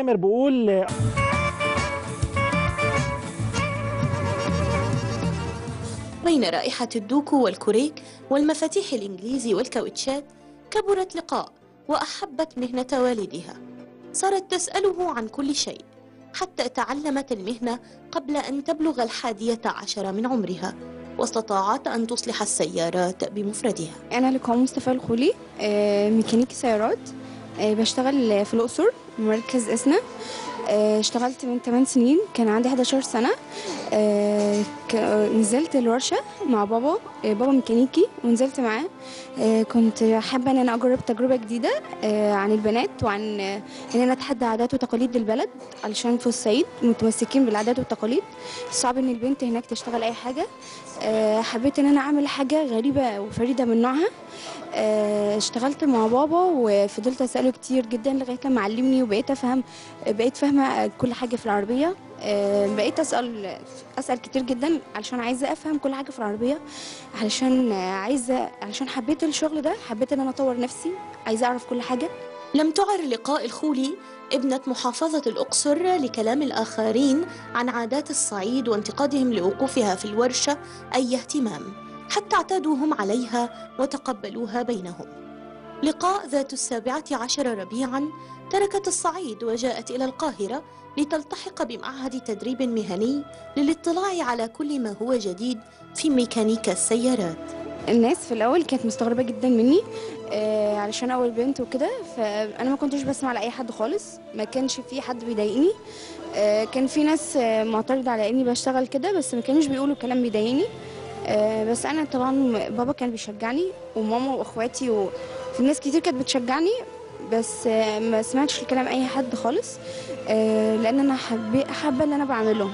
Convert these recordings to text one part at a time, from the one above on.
تامر بيقول بين رائحة الدوكو والكوريك والمفاتيح الإنجليزي والكاوتشات كبرت لقاء وأحبت مهنة والدها صارت تسأله عن كل شيء حتى تعلمت المهنة قبل أن تبلغ الحادية عشر من عمرها واستطاعت أن تصلح السيارات بمفردها أنا لقاء مصطفى الخولي آه، ميكانيكي سيارات آه، بشتغل في الأقصر مركز إسنا آه، اشتغلت من 8 سنين كان عندي 11 سنة آه، ك- آه، نزلت الورشة مع بابا آه، بابا ميكانيكي ونزلت معاه آه، كنت حابة ان انا اجرب تجربة جديدة آه، عن البنات وعن آه، ان انا اتحدى عادات وتقاليد البلد علشان في الصعيد متمسكين بالعادات والتقاليد صعب ان البنت هناك تشتغل اي حاجة آه، حبيت ان انا اعمل حاجة غريبة وفريدة من نوعها آه، اشتغلت مع بابا وفضلت اساله كتير جدا لغايه لما علمني وبقيت افهم بقيت فاهمه كل حاجه في العربيه آه، بقيت اسال اسال كتير جدا علشان عايزه افهم كل حاجه في العربيه علشان آه، عايزه علشان حبيت الشغل ده حبيت ان انا اطور نفسي عايزه اعرف كل حاجه لم تعر لقاء الخولي ابنة محافظة الأقصر لكلام الآخرين عن عادات الصعيد وانتقادهم لوقوفها في الورشة أي اهتمام حتى اعتادوا هم عليها وتقبلوها بينهم لقاء ذات السابعة عشر ربيعا تركت الصعيد وجاءت إلى القاهرة لتلتحق بمعهد تدريب مهني للاطلاع على كل ما هو جديد في ميكانيكا السيارات الناس في الاول كانت مستغربه جدا مني آه، علشان اول بنت وكده فانا ما كنتش بسمع لاي حد خالص ما كانش في حد بيضايقني آه، كان في ناس آه، معترضه على اني بشتغل كده بس ما كانوش بيقولوا كلام بيضايقني آه، بس انا طبعا بابا كان بيشجعني وماما واخواتي وفي ناس كتير كانت بتشجعني بس آه، ما سمعتش الكلام اي حد خالص آه، لان انا حبي- حابه اللي انا بعمله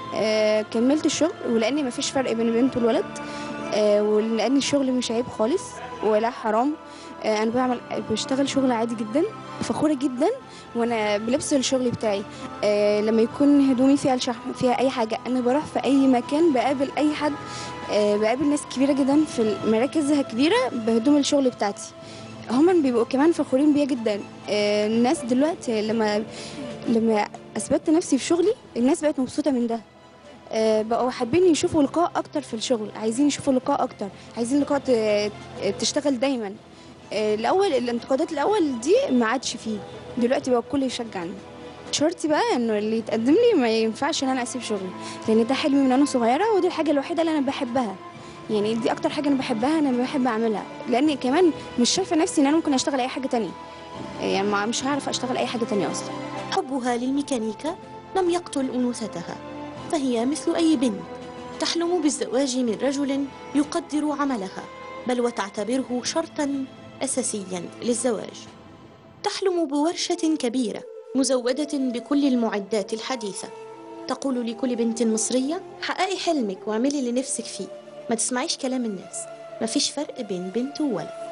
آه، كملت الشغل ولان ما فيش فرق بين البنت والولد آه، ولان الشغل مش عيب خالص ولا حرام آه، انا بعمل بشتغل شغل عادي جدا فخوره جدا وانا بلبس الشغل بتاعي آه، لما يكون هدومي فيها الشحم فيها اي حاجه انا بروح في اي مكان بقابل اي حد آه، بقابل ناس كبيره جدا في مراكزها كبيره بهدوم الشغل بتاعتي هما بيبقوا كمان فخورين بيا جدا آه، الناس دلوقتي لما لما اثبتت نفسي في شغلي الناس بقت مبسوطه من ده آه، بقوا حابين يشوفوا لقاء اكتر في الشغل عايزين يشوفوا لقاء اكتر عايزين لقاء ت- تشتغل دايما آه، الاول الانتقادات الاول دي ما عادش فيه دلوقتي بقى الكل يشجعني شرطي بقى انه اللي يتقدم لي ما ينفعش ان انا اسيب شغلي لان ده حلمي من انا صغيره ودي الحاجه الوحيده اللي انا بحبها يعني دي اكتر حاجه انا بحبها انا بحب اعملها لان كمان مش شايفه نفسي ان انا ممكن اشتغل اي حاجه تانية يعني ما- مش هعرف اشتغل اي حاجه تانية اصلا حبها للميكانيكا لم يقتل أنوثتها فهي مثل أي بنت تحلم بالزواج من رجل يقدر عملها بل وتعتبره شرطا أساسيا للزواج تحلم بورشة كبيرة مزودة بكل المعدات الحديثة تقول لكل بنت مصرية حققي حلمك واعملي اللي نفسك فيه ما تسمعيش كلام الناس مفيش فرق بين بنت وولد